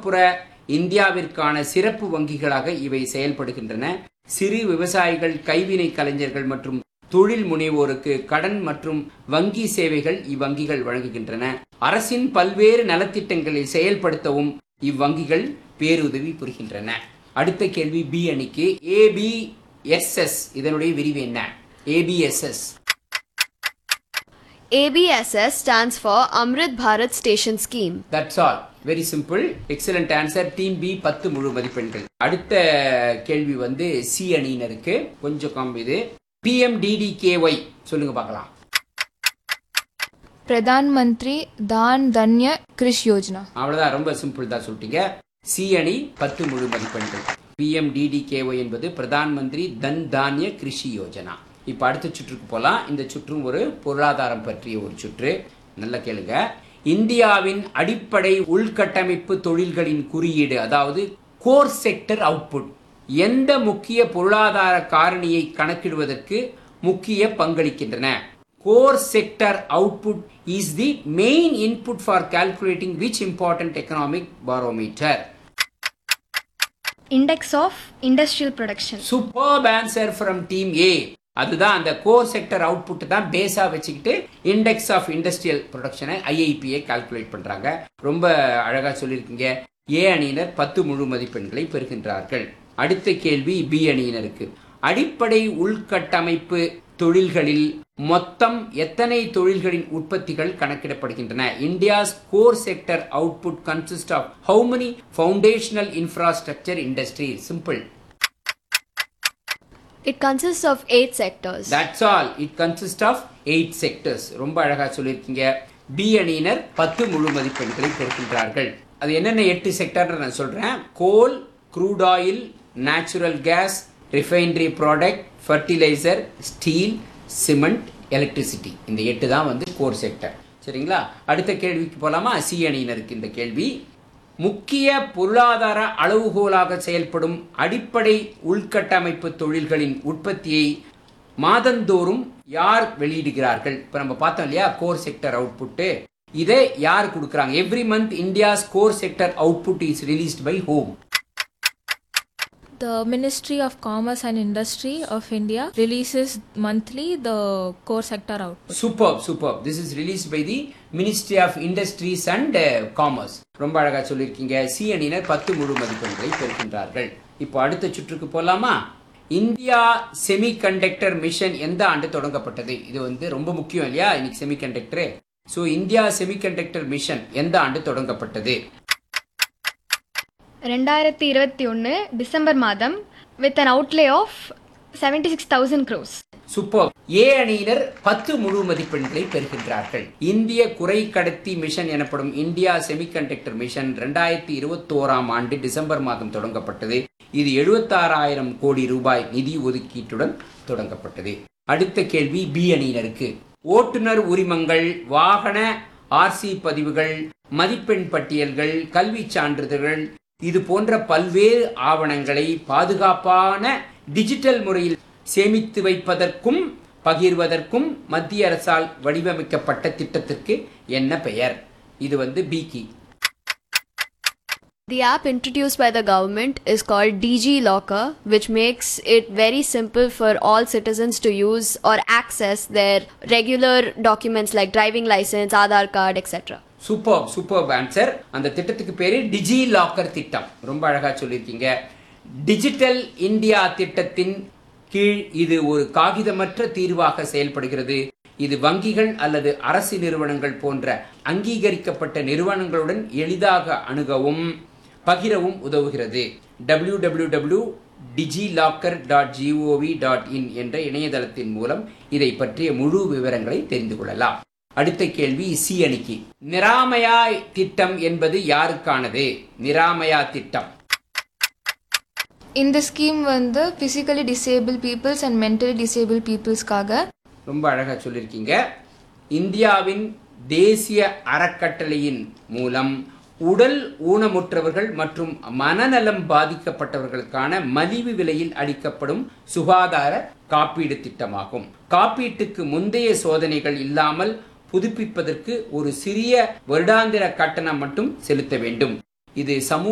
கிராமப்புற இந்தியாவிற்கான சிறப்பு வங்கிகளாக இவை செயல்படுகின்றன சிறு விவசாயிகள் கைவினை கலைஞர்கள் மற்றும் தொழில் முனைவோருக்கு கடன் மற்றும் வங்கி சேவைகள் இவ்வங்கிகள் வழங்குகின்றன அரசின் பல்வேறு நலத்திட்டங்களை செயல்படுத்தவும் இவ்வங்கிகள் பேருதவி புரிகின்றன அடுத்த கேள்வி பி அணிக்கு ஏபிஎஸ்எஸ் இதனுடைய விரிவு என்ன ABSS ABSS stands for Amrit Bharat Station Scheme. That's all very simple excellent answer team B பத்து முழு மதிப்பெண்கள் அடுத்த கேள்வி வந்து சி அணியினருக்கு கொஞ்சம் காம்பு இது பிஎம்டிடிகேஒய் சொல்லுங்க பார்க்கலாம் प्रधानमंत्री धान धन्य कृषि योजना அவ்வளவுதான் ரொம்ப சிம்பிள் தான் சொல்லிட்டீங்க சி அணி பத்து முழு மதிப்பெண்கள் பிஎம்டிடிகேஒய் என்பது பிரதான் மந்திரி தன் தானிய கிருஷி யோஜனா இப்ப அடுத்த சுற்றுக்கு போலாம் இந்த சுற்றும் ஒரு பொருளாதாரம் பற்றிய ஒரு சுற்று நல்ல கேளுங்க இந்தியாவின் அடிப்படை உள்கட்டமைப்பு தொழில்களின் குறியீடு அதாவது கோர் செக்டர் அவுட்புட் எந்த முக்கிய பொருளாதார காரணியை கணக்கிடுவதற்கு முக்கிய பங்களிக்கின்றன core sector output is the main input for calculating which important economic barometer Index of Industrial Production. superb answer from team A அதுதான் அந்த கோர் செக்டர் அவுட்புட் தான் பேஸா வச்சுக்கிட்டு இண்டெக்ஸ் ஆஃப் இண்டஸ்ட்ரியல் ப்ரொடக்ஷனை ஐஐபியை கால்குலேட் பண்றாங்க ரொம்ப அழகா சொல்லியிருக்கீங்க ஏ அணியினர் பத்து முழு மதிப்பெண்களை பெறுகின்றார்கள் அடுத்த கேள்வி பி அணியினருக்கு அடிப்படை உள்கட்டமைப்பு தொழில்களில் மொத்தம் எத்தனை தொழில்களின் உற்பத்திகள் கணக்கிடப்படுகின்றன India's core sector output consist of how many foundational infrastructure industry simple It consists of eight sectors. That's all it consist of eight sectors ரொம்ப அழகா சொல்லியிருக்கீங்க பி அணியினர் பத்து முழு மதிப்பெண்களை பெறுகின்றார்கள் அது என்னென்ன எட்டு செக்டர் நான் சொல்றேன் coal crude oil natural gas refinery product fertiliser steel cement electricity இந்த எட்டு தான் வந்து கோர் செக்டர் சரிங்களா அடுத்த கேள்விக்கு போலாமா சி அணியினருக்கு இந்த கேள்வி முக்கிய பொருளாதார அளவுகோலாக செயல்படும் அடிப்படை உள்கட்டமைப்பு தொழில்களின் உற்பத்தியை மாதந்தோறும் யார் வெளியிடுகிறார்கள் இப்ப நம்ம பார்த்தோம் இல்லையா கோர் செக்டர் அவுட்புட் இதை யார் கொடுக்கறாங்க every month India's core sector output is released by home The Ministry of Commerce and Industry of India releases monthly the core sector output. Super super this is release by the ministry of industries and commerce ரொம்ப அழகா சொல்லியிருக்கீங்க C அணியினர் பத்து முழு மதிப்பெண்களை பெறுகின்றார்கள் இப்போ அடுத்த சுற்றுக்கு போலாமா இந்தியா செமி கண்டக்டர் மிஷன் எந்த ஆண்டு தொடங்கப்பட்டது இது வந்து ரொம்ப முக்கியம் இல்லையா இன்னைக்கு semiconductor so India semiconductor mission எந்த ஆண்டு தொடங்கப்பட்டது ரெண்டாயிரத்தி இருபத்தி ஒன்று டிசம்பர் மாதம் with an outlay of seventy six thousand crores super A அணியினர் பத்து முழு மதிப்பெண்களை பெறுகின்றார்கள் இந்திய குறை கடத்தி மிஷன் எனப்படும் இந்தியா செமிகண்டக்டர் மிஷன் ரெண்டாயிரத்தி இருபத்தோராம் ஆண்டு டிசம்பர் மாதம் தொடங்கப்பட்டது இது எழுபத்தாறாயிரம் கோடி ரூபாய் நிதி ஒதுக்கீட்டுடன் தொடங்கப்பட்டது அடுத்த கேள்வி பி அணியினருக்கு ஓட்டுநர் உரிமங்கள் வாகன ஆர்சி பதிவுகள் மதிப்பெண் பட்டியல்கள் கல்வி சான்றிதழ்கள் இது போன்ற பல்வேறு ஆவணங்களை பாதுகாப்பான டிஜிட்டல் முறையில் சேமித்து வைப்பதற்கும் பகிர்வதற்கும் மத்திய அரசால் வடிவமைக்கப்பட்ட திட்டத்திற்கு என்ன பெயர் இது வந்து பிகி The app introduced by the government is called DG Locker, which makes it very simple for all citizens to use or access their regular documents like driving license, Aadhaar card, etc. Super super answer அந்த திட்டத்துக்கு பேரு டிஜி locker திட்டம் ரொம்ப அழகா சொல்லியிருக்கீங்க digital India திட்டத்தின் கீழ் இது ஒரு காகிதமற்ற தீர்வாக செயல்படுகிறது இது வங்கிகள் அல்லது அரசு நிறுவனங்கள் போன்ற அங்கீகரிக்கப்பட்ட நிறுவனங்களுடன் எளிதாக அணுகவும் பகிரவும் உதவுகிறது W W W DigiLocker dot gov dot in என்ற இணையதளத்தின் மூலம் இதை பற்றிய முழு விவரங்களை தெரிந்து கொள்ளலாம் அடுத்த கேள்வி சி அணிக்கு நிராமயா திட்டம் என்பது யாருக்கானது நிராமயா திட்டம் இந்த ஸ்கீம் வந்து physically disabled peoples and mentally disabled peoplesக்காக ரொம்ப அழகா சொல்லியிருக்கீங்க இந்தியாவின் தேசிய அறக்கட்டளையின் மூலம் உடல் ஊனமுற்றவர்கள் மற்றும் மனநலம் பாதிக்கப்பட்டவர்களுக்கான மலிவு விலையில் அளிக்கப்படும் சுகாதார காப்பீடு திட்டமாகும் காப்பீட்டுக்கு முந்தைய சோதனைகள் இல்லாமல் புதுப்பிப்பதற்கு ஒரு சிறிய வருடாந்திர கட்டணம் மட்டும் செலுத்த வேண்டும் இது சமூக